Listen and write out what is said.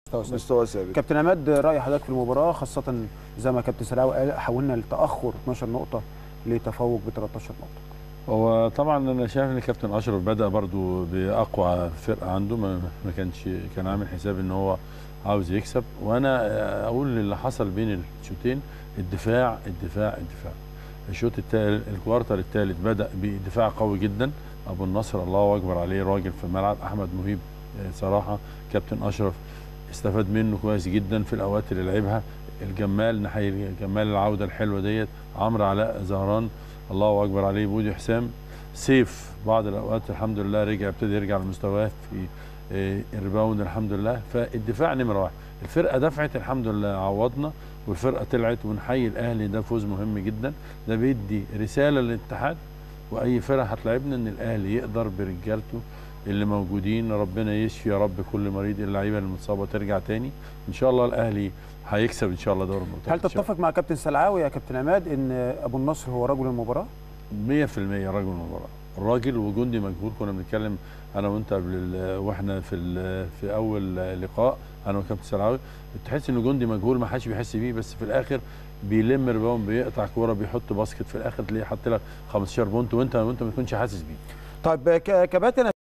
مستوى ثابت. مستوى ثابت كابتن عماد راي حضرتك في المباراه خاصه زي ما كابتن سلاوي قال حولنا لتاخر 12 نقطه لتفوق ب 13 نقطه هو طبعا انا شايف ان كابتن اشرف بدا برضو باقوى فرقه عنده ما ما كانش كان عامل حساب ان هو عاوز يكسب وانا اقول اللي حصل بين الشوطين الدفاع الدفاع الدفاع الشوط الثالث الكوارتر الثالث بدا بدفاع قوي جدا ابو النصر الله اكبر عليه راجل في الملعب احمد مهيب آه، صراحه كابتن اشرف استفاد منه كويس جدا في الاوقات اللي لعبها الجمال نحيي الجمال العوده الحلوه ديت عمرو علاء زهران الله اكبر عليه بودي حسام سيف بعض الاوقات الحمد لله رجع ابتدى يرجع لمستواه في آه، الريباوند الحمد لله فالدفاع نمره واحد الفرقه دفعت الحمد لله عوضنا والفرقه طلعت ونحيي الاهلي ده فوز مهم جدا ده بيدي رساله للاتحاد واي فرقه هتلاعبنا ان الاهلي يقدر برجالته اللي موجودين ربنا يشفي يا رب كل مريض اللعيبه المصابه ترجع تاني ان شاء الله الاهلي هيكسب ان شاء الله دوري المؤتمر هل تتفق مع كابتن سلعاوي يا كابتن عماد ان ابو النصر هو رجل المباراه 100% رجل المباراه الراجل وجندي مجهول كنا بنتكلم انا وانت قبل ال- واحنا في ال- في اول لقاء انا وكابتن سلعاوي تحس انه جندي مجهول ما حدش بيحس بيه بس في الاخر بيلم ريباوند بيقطع كوره بيحط باسكت في الاخر تلاقيه حط لك 15 بونت وانت وانت ما تكونش حاسس بيه طيب ك- كباتن